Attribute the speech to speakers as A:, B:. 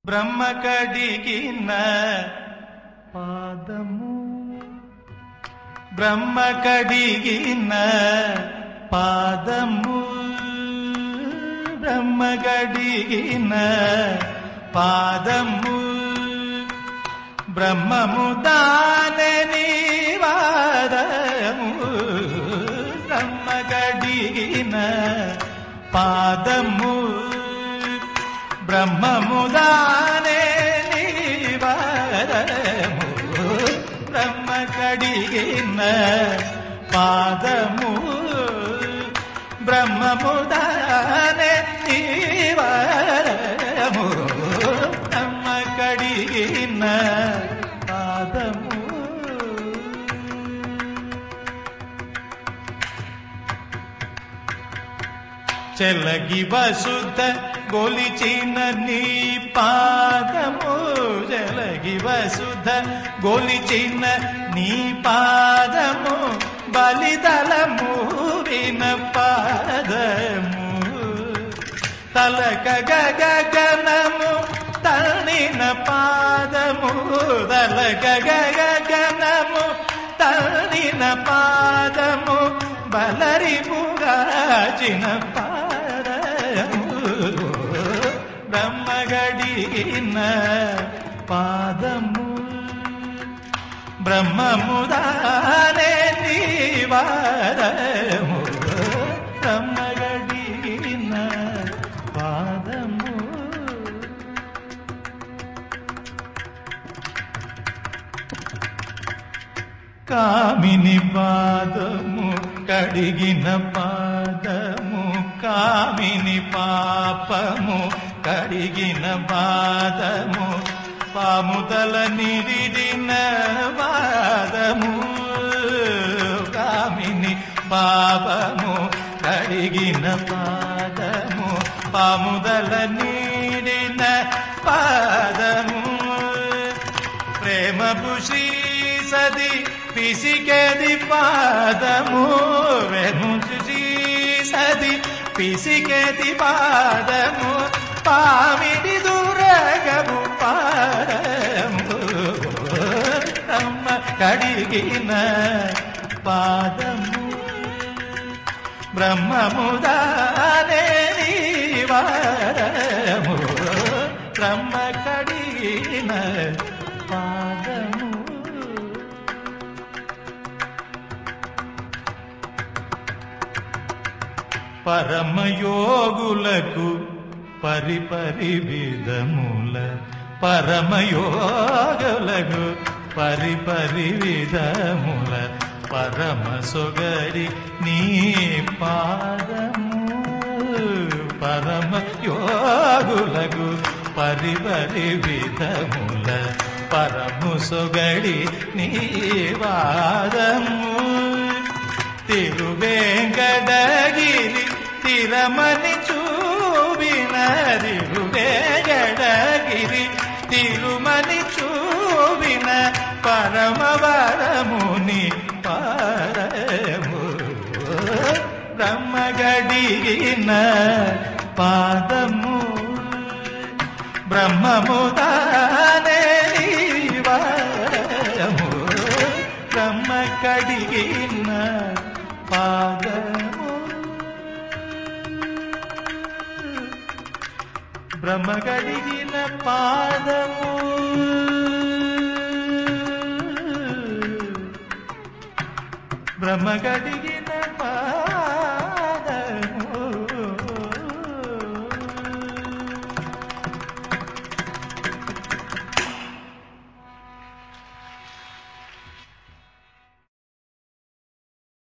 A: బ్రహ్మ కడిగిన పాదము బ్రహ్మ కడిగిన పాదము బ్రహ్మ కడిగిన పాదము బ్రహ్మము దానని వాదము బ్రహ్మ కడిగిన పాదము బ్రహ్మముదానే నీవరము బ్రహ్మ కడిగిన పాదము బ్రహ్మముదానే నీవరము బ్రహ్మ కడిగిన పాదము చెలగి వసుధ గొలిచిన నీ పాదము చెలగి వసుధ గొలిచిన నీ పాదము బలిదలము విన పాదము తలక గగనము తల్లిన పాదము తలక గగనము తల్లిన పాదము బలరి ముగాచిన పాదము బ్రహ్మగడిగిన పాదము బ్రహ్మముదానే నీవారము బ్రహ్మగడిగిన పాదము కామిని పాదము కడిగిన పాదము కామిని పాపము కడిగిన పాదము పాముదల నిరిడిన పాదము కామిని పాపము కడిగిన పాదము పాముదల నీడిన పాదము ప్రేమపు శ్రీ సది పిసికెది పాదము వెనుచు శ్రీ సది పిసికెది పాదము పామిడి దురగము పాదము అమ్మ కడిగిన పాదము బ్రహ్మముదానే వారము బ్రహ్మ కడిగిన పాదము పరమయోగులకు పరిపరి విధముల పరమయోగులకు పరిపరి విధముల పరమ సొగరి నీ పాదము పరమ యోగులకు పరిపరి విధముల పరము సొగడి నీ వాదము తిరువేంకటగిరి తిరమని చూపిన తిరువేంకటగిరి తిరుమని చూపిన పరమవరముని పరము బ్రహ్మగడిగిన పాదము బ్రహ్మముదానే వరము బ్రహ్మ కడిగిన పాదము బ్రహ్మ కడిగిన పాదము బ్రహ్మ కడిగిన